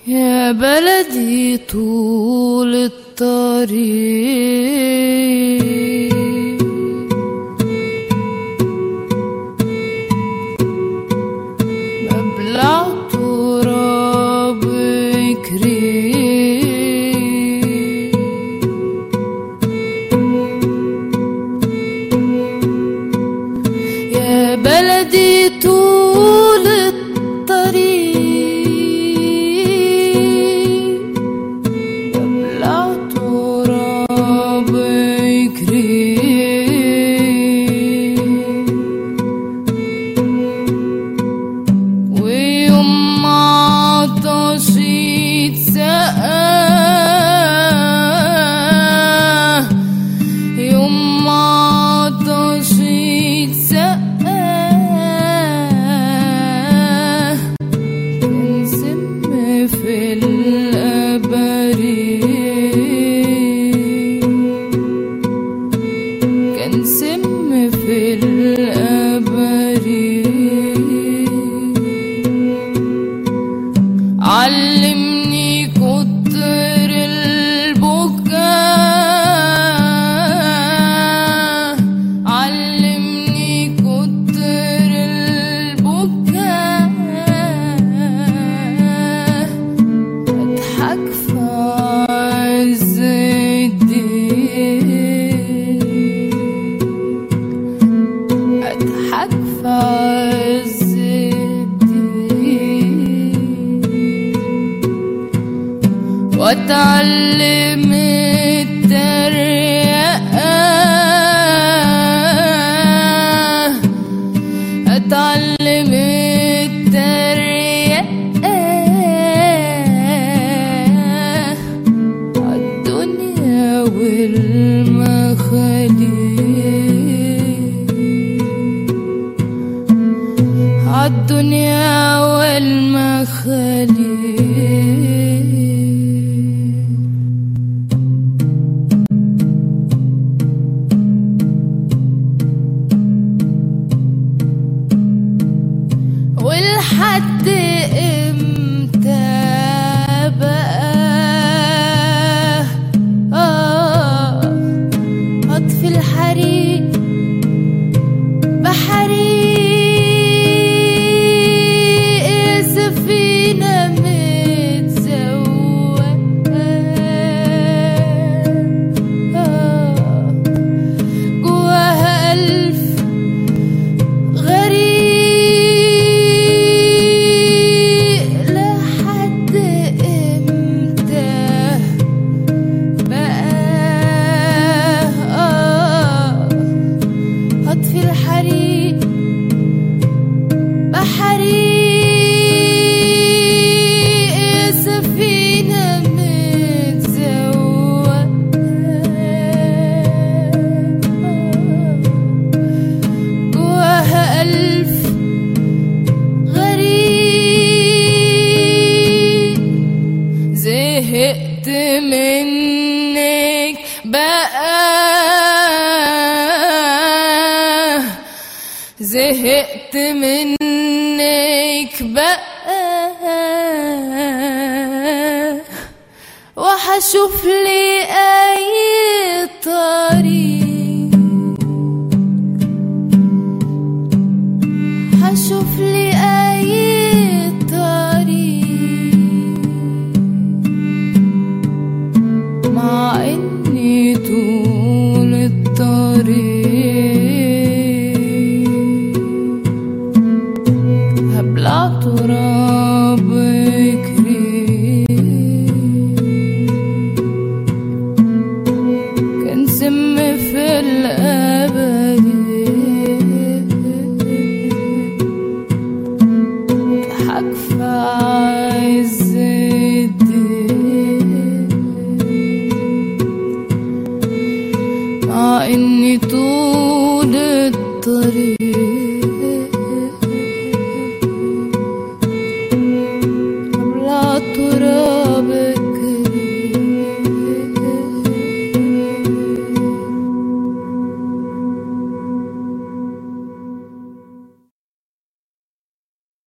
يا بلدي طول الطريق ببلع تراب كريم يا بلدي طول الطريق ببلع تراب كريم ويوم ما عطشت سقاه يوم ما عطشت سقاه كان سم في الأبريق كان سم في الأبريق علمني كتر البكاء علمني كتر البكاء اضحك في عز الدين اضحك في عز الدين واتعلم التريقة اتعلم التريقة عالدنيا والمخاليق عالدنيا والمخاليق ولحد امتى بقى آه اطفي الحريق بحريق سفينة متسوقة آه جواها ألف غريق لحد امتى بقى آه هطفي الحريق بحريق سفينة متزوقة جواها ألف غريب زهقت منك بقى زهقت منك بقى وحشوف لي أي طريق